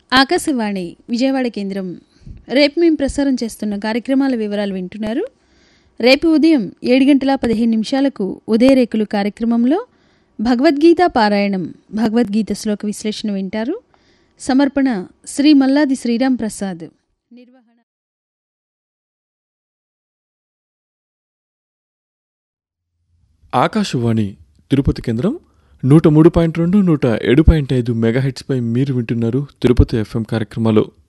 ఆకాశవాణి విజయవాడ కేంద్రం రేపు మేము ప్రసారం చేస్తున్న కార్యక్రమాల వివరాలు వింటున్నారు రేపు ఉదయం ఏడు గంటల పదిహేను నిమిషాలకు ఉదయరేకులు కార్యక్రమంలో భగవద్గీత పారాయణం భగవద్గీత శ్లోక విశ్లేషణ వింటారు సమర్పణ శ్రీ మల్లాది శ్రీరామ్ ప్రసాద్ నిర్వహణ ఆకాశవాణి తిరుపతి కేంద్రం నూట మూడు పాయింట్ రెండు నూట ఏడు పాయింట్ ఐదు మెగాహెట్స్పై మీరు వింటున్నారు తిరుపతి ఎఫ్ఎం కార్యక్రమాలు